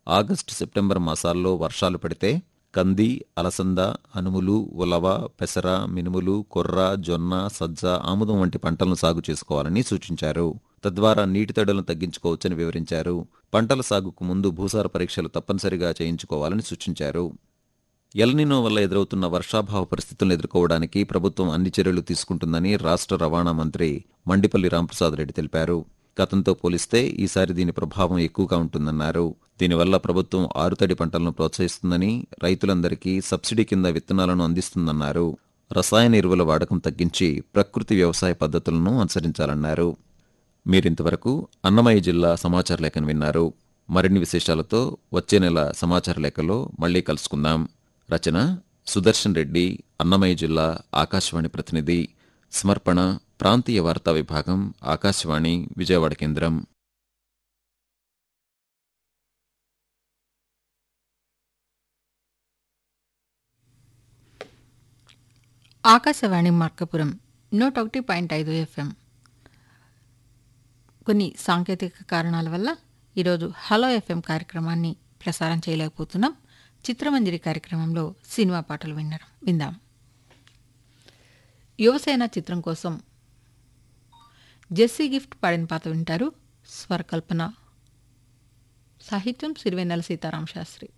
August September మాసాల్లో వర్షాలు పడితే కంది అలసంద అనుములు ఉలవ పెసర మినుములు కొర్ర జొన్న సజ్జ ఆముదం వంటి పంటలను సాగు చేసుకోవాలని సూచించారు తద్వారా నీటి తడులను తగ్గించుకోవచ్చని వివరించారు పంటల సాగుకు ముందు భూసార పరీక్షలు తప్పనిసరిగా చేయించుకోవాలని సూచించారు ఎల్నినో వల్ల ఎదురవుతున్న వర్షాభావ పరిస్థితులను ఎదుర్కోవడానికి ప్రభుత్వం అన్ని చర్యలు తీసుకుంటుందని రాష్ట్ర రవాణా మంత్రి మండిపల్లి రాంప్రసాద్ రెడ్డి తెలిపారు గతంతో పోలిస్తే ఈసారి దీని ప్రభావం ఎక్కువగా ఉంటుందన్నారు దీనివల్ల ప్రభుత్వం ఆరుతడి పంటలను ప్రోత్సహిస్తుందని రైతులందరికీ సబ్సిడీ కింద విత్తనాలను అందిస్తుందన్నారు రసాయన ఎరువుల వాడకం తగ్గించి ప్రకృతి వ్యవసాయ పద్ధతులను అనుసరించాలన్నారు మీరింతవరకు అన్నమయ్య జిల్లా సమాచార లేఖను విన్నారు మరిన్ని విశేషాలతో వచ్చే నెల సమాచార లేఖలో మళ్ళీ కలుసుకుందాం రచన సుదర్శన్ రెడ్డి అన్నమయ్య జిల్లా ఆకాశవాణి ప్రతినిధి సమర్పణ ప్రాంతీయ వార్తా విభాగం ఆకాశవాణి విజయవాడ కేంద్రం ఆకాశవాణి మార్కపురం నూట ఒకటి పాయింట్ ఐదు ఎఫ్ఎం కొన్ని సాంకేతిక కారణాల వల్ల ఈరోజు హలో ఎఫ్ఎం కార్యక్రమాన్ని ప్రసారం చేయలేకపోతున్నాం చిత్రమంజరి కార్యక్రమంలో సినిమా పాటలు వినడం విందాం యువసేన చిత్రం కోసం జెస్సీ గిఫ్ట్ పాడిన పాత వింటారు స్వరకల్పన సాహిత్యం సిరివెన్నెల సీతారాం శాస్త్రి